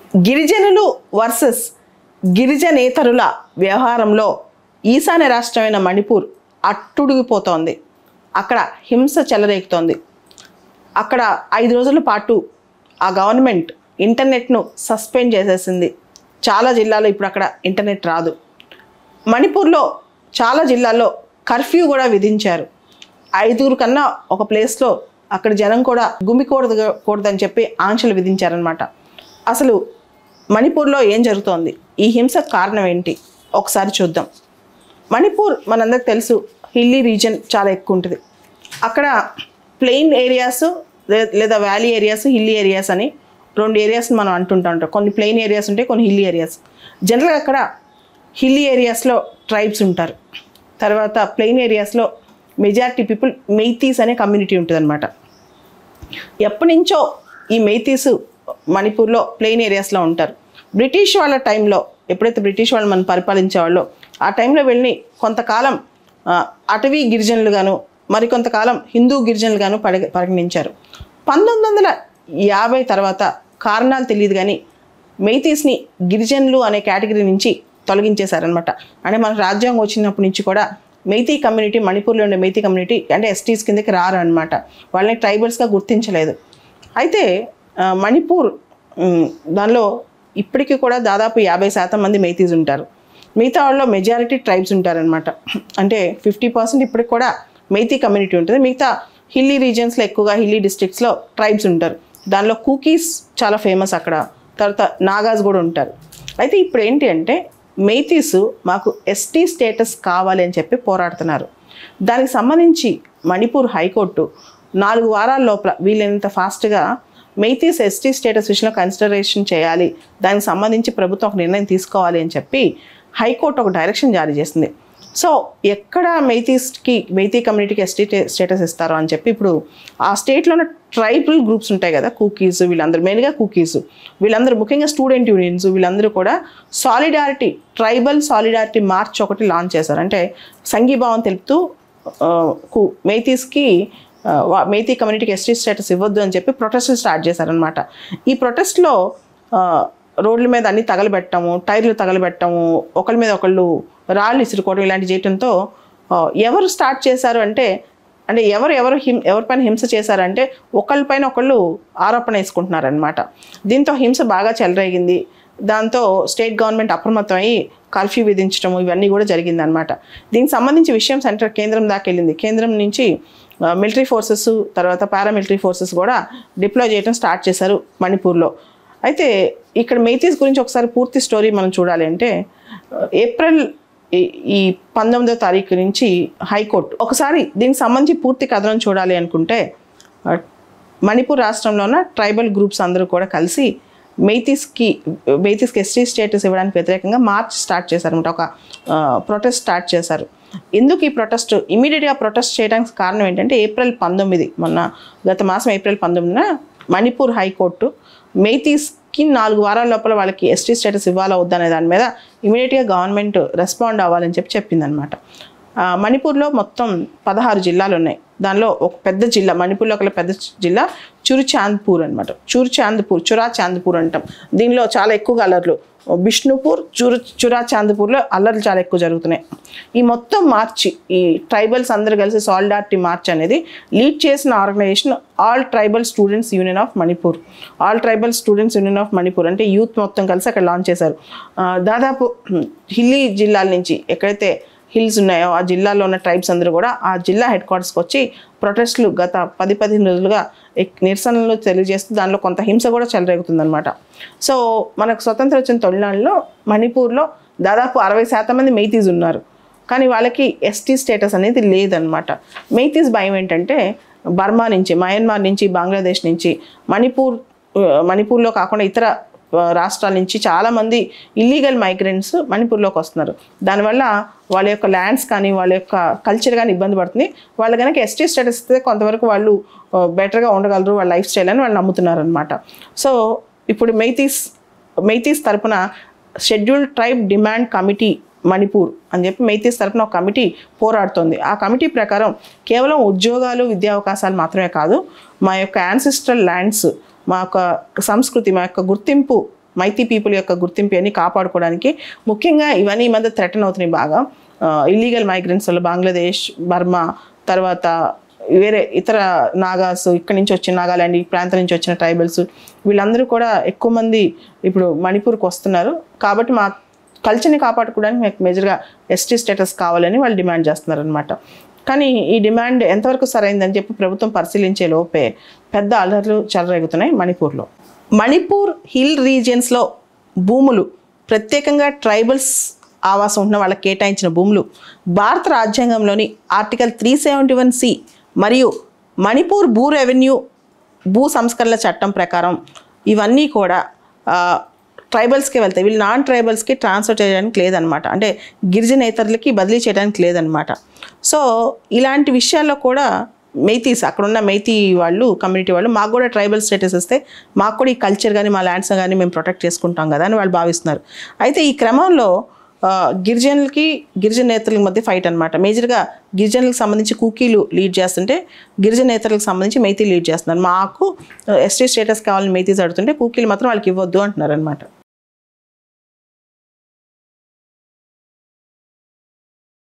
గిరిజనులు వర్సెస్ గిరిజనేతరుల వ్యవహారంలో ఈశాన్య రాష్ట్రమైన మణిపూర్ అట్టుడిగిపోతోంది అక్కడ హింస చెలరేగుతోంది అక్కడ ఐదు రోజుల పాటు ఆ గవర్నమెంట్ ఇంటర్నెట్ను సస్పెండ్ చేసేసింది చాలా జిల్లాలో ఇప్పుడు అక్కడ ఇంటర్నెట్ రాదు మణిపూర్లో చాలా జిల్లాల్లో కర్ఫ్యూ కూడా విధించారు ఐదుగురు కన్నా ఒక ప్లేస్లో అక్కడ జనం కూడా గుమికూడదు కూడదని చెప్పి ఆంక్షలు విధించారనమాట అసలు మణిపూర్లో ఏం జరుగుతోంది ఈ హింసకు కారణం ఏంటి ఒకసారి చూద్దాం మణిపూర్ మనందరికి తెలుసు హిల్లీ రీజన్ చాలా ఎక్కువ ఉంటుంది అక్కడ ప్లెయిన్ ఏరియాస్ లేదా వ్యాలీ ఏరియాస్ హిల్లీ ఏరియాస్ అని రెండు ఏరియాస్ మనం అంటుంటా ఉంటాం కొన్ని ప్లెయిన్ ఏరియాస్ ఉంటాయి కొన్ని హిల్లీ ఏరియాస్ జనరల్గా అక్కడ హిల్లీ ఏరియాస్లో ట్రైబ్స్ ఉంటారు తర్వాత ప్లెయిన్ ఏరియాస్లో మెజారిటీ పీపుల్ మెయితీస్ అనే కమ్యూనిటీ ఉంటుంది అనమాట ఎప్పటి నుంచో ఈ మెయితీస్ మణిపూర్లో ప్లెయిన్ ఏరియాస్లో ఉంటారు బ్రిటిష్ వాళ్ళ టైంలో ఎప్పుడైతే బ్రిటిష్ వాళ్ళు మనం పరిపాలించేవాళ్ళో ఆ టైంలో వెళ్ళి కొంతకాలం ఆ, అటవీ గిరిజనులుగాను మరికొంతకాలం హిందూ గిరిజనులుగాను పడి పరిగణించారు పంతొమ్మిది వందల యాభై తర్వాత కారణాలు తెలియదు కానీ మెయితీస్ని గిరిజనులు అనే కేటగిరీ నుంచి తొలగించేశారనమాట అంటే మన రాజ్యాంగం వచ్చినప్పటి నుంచి కూడా మెయితీ కమ్యూనిటీ మణిపూర్లో ఉండే మెయితీ కమ్యూనిటీ అంటే ఎస్టీస్ కిందకి రారు అనమాట వాళ్ళని ట్రైబల్స్గా గుర్తించలేదు అయితే ఆ, మణిపూర్ ఉమ్, దానిలో ఇప్పటికీ కూడా దాదాపు యాభై శాతం మంది మెయితీస్ ఉంటారు మిగతా వాళ్ళలో మెజారిటీ ట్రైబ్స్ ఉంటారనమాట అంటే ఫిఫ్టీ పర్సెంట్ ఇప్పటికి కూడా మెయితీ కమ్యూనిటీ ఉంటుంది మిగతా హిల్లీ రీజన్స్లో ఎక్కువగా హిల్లీ డిస్ట్రిక్ట్స్లో ట్రైబ్స్ ఉంటారు దానిలో కూకీస్ చాలా ఫేమస్ అక్కడ తర్వాత నాగాస్ కూడా ఉంటారు అయితే ఇప్పుడు ఏంటి అంటే మెయితీస్ మాకు ఎస్టీ స్టేటస్ కావాలి అని చెప్పి పోరాడుతున్నారు దానికి సంబంధించి మణిపూర్ హైకోర్టు నాలుగు వారాల లోపల వీలైనంత ఫాస్ట్గా మెయితీస్ ఎస్టీ స్టేటస్ విషయంలో కన్సిడరేషన్ చేయాలి దానికి సంబంధించి ప్రభుత్వం ఒక నిర్ణయం తీసుకోవాలి అని చెప్పి హైకోర్టు ఒక డైరెక్షన్ జారీ చేసింది సో ఎక్కడ మెయితీస్కి మెయితీ కమ్యూనిటీకి ఎస్టీ స్టేటస్ ఇస్తారో అని చెప్పి ఇప్పుడు ఆ స్టేట్లో ఉన్న ట్రైబల్ గ్రూప్స్ ఉంటాయి కదా కుకీస్ వీళ్ళందరూ మెయిన్గా కుకీస్ వీళ్ళందరూ ముఖ్యంగా స్టూడెంట్ యూనియన్స్ వీళ్ళందరూ కూడా సాలిడారిటీ ట్రైబల్ సాలిడారిటీ మార్చ్ ఒకటి లాంచ్ చేశారు అంటే సంఘీభావం తెలుపుతూ ఆ, కు- మెయితీస్కి ఆ, వా- మెయితీ కమ్యూనిటీకి ఎస్టీ స్టేటస్ ఇవ్వద్దు అని చెప్పి ప్రొటెస్ట్ స్టార్ట్ చేశారనమాట ఈ ప్రొటెస్ట్లో రోడ్ల మీద అన్ని తగలబెట్టము టైర్లు తగలబెట్టము ఒకరి మీద ఒకళ్ళు రాళ్ళు ఇసురుకోవడం ఇలాంటి చేయటంతో ఆ, ఎవరు స్టార్ట్ చేశారు అంటే అంటే ఎవరు ఎవరు హిం ఎవరిపైన హింస చేశారంటే ఒకళ్ళపైన ఒకళ్ళు ఆరోపణ వేసుకుంటున్నారనమాట దీంతో హింస బాగా చెలరేగింది దాంతో స్టేట్ గవర్నమెంట్ అప్రమత్తం అయ్యి కర్ఫ్యూ విధించడం ఇవన్నీ కూడా జరిగిందనమాట దీనికి సంబంధించి విషయం సెంటర్ కేంద్రం దాకా వెళ్ళింది కేంద్రం నుంచి మిలిటరీ ఫోర్సెస్ తర్వాత పారామిలిటరీ ఫోర్సెస్ కూడా డిప్లాయ్ చేయడం స్టార్ట్ చేశారు మణిపూర్లో అయితే ఇక్కడ మెయితీస్ గురించి ఒకసారి పూర్తి స్టోరీ మనం చూడాలి అంటే ఆ, ఏప్రిల్ ఈ- ఈ పంతొమ్మిదో తారీఖు నుంచి హైకోర్టు ఒకసారి దీనికి సంబంధించి పూర్తి కథనం చూడాలి అనుకుంటే ఆ, మణిపూర్ రాష్ట్రంలో ఉన్న ట్రైబల్ గ్రూప్స్ అందరూ కూడా కలిసి మెయితీస్కి మెయితీస్కి ఎస్టీ స్టేటస్ ఇవ్వడానికి వ్యతిరేకంగా మార్చ్ స్టార్ట్ చేశారనమాట ఒక ప్రొటెస్ట్ స్టార్ట్ చేశారు ఎందుకు ఈ ప్రొటెస్ట్ ఇమీడియట్గా ప్రొటెస్ట్ చేయడానికి కారణం ఏంటంటే ఏప్రిల్ పంతొమ్మిది మొన్న గత మాసం ఏప్రిల్ పంతొమ్మిదిన మణిపూర్ హైకోర్టు మెయితీస్కి నాలుగు వారాల లోపల వాళ్ళకి ఎస్టీ స్టేటస్ ఇవ్వాలా వద్దా అనే దాని మీద ఇమీడియట్గా గవర్నమెంట్ రెస్పాండ్ అవ్వాలని చెప్పి చెప్పిందనమాట ఆ, మణిపూర్లో మొత్తం పదహారు జిల్లాలు ఉన్నాయి దానిలో ఒక పెద్ద జిల్లా మణిపూర్లో ఒక పెద్ద జిల్లా చురుచాంద్పూర్ అనమాట చురుచాంద్పూర్ చురా చాంద్పూర్ అంటాం దీనిలో చాలా ఎక్కువగా అల్లర్లు బిష్ణుపూర్ చురు చురా చాంద్పూర్లో అల్లర్లు చాలా ఎక్కువ జరుగుతున్నాయి ఈ మొత్తం మార్చి ఈ ట్రైబల్స్ అందరూ కలిసి సాలిడారిటీ మార్చ్ అనేది లీడ్ చేసిన organisation all tribal students union of Manipur all tribal students union of Manipur అంటే యూత్ మొత్తం కలిసి అక్కడ లాంచ్ చేశారు ఆ, దాదాపు హిల్లీ జిల్లాల నుంచి ఎక్కడైతే హిల్స్ ఉన్నాయో ఆ జిల్లాలో ఉన్న ట్రైబ్స్ అందరూ కూడా ఆ జిల్లా హెడ్ క్వార్టర్స్కి వచ్చి ప్రొటెస్ట్లు గత పది పదిహేను రోజులుగా ఎక్- నిరసనలు తెలియజేస్తూ దానిలో కొంత హింస కూడా చెలరేగుతుందన్నమాట సో మనకు స్వతంత్రం వచ్చిన తొలినాడులో మణిపూర్లో దాదాపు అరవై శాతం మంది మెయితీస్ ఉన్నారు కానీ వాళ్ళకి ఎస్టీ స్టేటస్ అనేది లేదనమాట మెయితీస్ భయం ఏంటంటే బర్మా నుంచి మయన్మార్ నుంచి బంగ్లాదేశ్ నుంచి మణిపూర్ ఆ, మణిపూర్లో కాకుండా ఇతర ఆ, రాష్ట్రాల నుంచి చాలామంది ఇల్లీగల్ మైగ్రెంట్స్ మణిపూర్లోకి వస్తున్నారు దానివల్ల వాళ్ళ యొక్క ల్యాండ్స్ కానీ వాళ్ళ యొక్క కల్చర్ కానీ ఇబ్బంది పడుతుంది వాళ్ళు కనుక ఎస్టీ స్టేటస్ ఇస్తే కొంతవరకు వాళ్ళు బెటర్గా ఉండగలరు వాళ్ళ లైఫ్ స్టైల్ అని వాళ్ళు నమ్ముతున్నారు అనమాట సో ఇప్పుడు మెయితీస్ మెయితీస్ తరపున scheduled tribe demand committee Manipur అని చెప్పి మెయితీస్ తరపున ఒక కమిటీ పోరాడుతోంది ఆ కమిటీ ప్రకారం కేవలం ఉద్యోగాలు విద్యా అవకాశాలు మాత్రమే కాదు మా యొక్క యాన్సిస్ట్రల్ ల్యాండ్స్ మా యొక్క సంస్కృతి మా యొక్క గుర్తింపు మైతీ పీపుల్ యొక్క గుర్తింపు అన్ని కాపాడుకోవడానికి ముఖ్యంగా ఇవన్నీ ఈ మధ్య థ్రెటన్ అవుతున్నాయి బాగా ఇల్లీగల్ మైగ్రెంట్స్ వల్ల బంగ్లాదేశ్ బర్మా తర్వాత వేరే ఇతర నాగాస్ ఇక్కడి నుంచి వచ్చిన నాగాలాండ్ ఈ ప్రాంతం నుంచి వచ్చిన ట్రైబల్స్ వీళ్ళందరూ కూడా ఎక్కువ మంది ఇప్పుడు మణిపూర్కి వస్తున్నారు కాబట్టి మా కల్చర్ని కాపాడుకోవడానికి మీకు మేజర్గా ఎస్టీ స్టేటస్ కావాలని వాళ్ళు డిమాండ్ చేస్తున్నారు అనమాట కానీ ఈ డిమాండ్ ఎంతవరకు సరైందని చెప్పి ప్రభుత్వం పరిశీలించే లోపే పెద్ద అలర్లు చెలరేగుతున్నాయి మణిపూర్లో మణిపూర్ హిల్ రీజియన్స్లో భూములు ప్రత్యేకంగా ట్రైబల్స్ ఆవాసం ఉన్న వాళ్ళకి కేటాయించిన భూములు భారత రాజ్యాంగంలోని article three seventy one C మరియు మణిపూర్ భూ రెవెన్యూ భూ సంస్కరణల చట్టం ప్రకారం ఇవన్నీ కూడా ఆ, ట్రైబల్స్కి వెళ్తాయి వీళ్ళు నాన్ ట్రైబల్స్కి ట్రాన్స్ఫర్ చేయడానికి లేదనమాట అంటే గిరిజనేతరులకి బదిలీ చేయడానికి లేదనమాట సో ఇలాంటి విషయాల్లో కూడా మెయితీస్ అక్కడ ఉన్న మెయితీ వాళ్ళు కమ్యూనిటీ వాళ్ళు మాకు కూడా ట్రైబల్ స్టేటస్ ఇస్తే మాకు కూడా ఈ కల్చర్ కానీ మా ల్యాండ్స్ కానీ మేము ప్రొటెక్ట్ చేసుకుంటాం కదా అని వాళ్ళు భావిస్తున్నారు అయితే ఈ క్రమంలో ఆ, గిరిజనులకి గిరిజన నేతల మధ్య ఫైట్ అనమాట మేజర్గా గిరిజనులకు సంబంధించి కూకీలు లీడ్ చేస్తుంటే గిరిజన నేతలకు సంబంధించి మైతీ లీడ్ చేస్తున్నారు మాకు ఎస్టీ స్టేటస్ కావాలని మైతీస్ అడుగుతుంటే కూకీలు మాత్రం వాళ్ళకి ఇవ్వద్దు అంటున్నారు అనమాట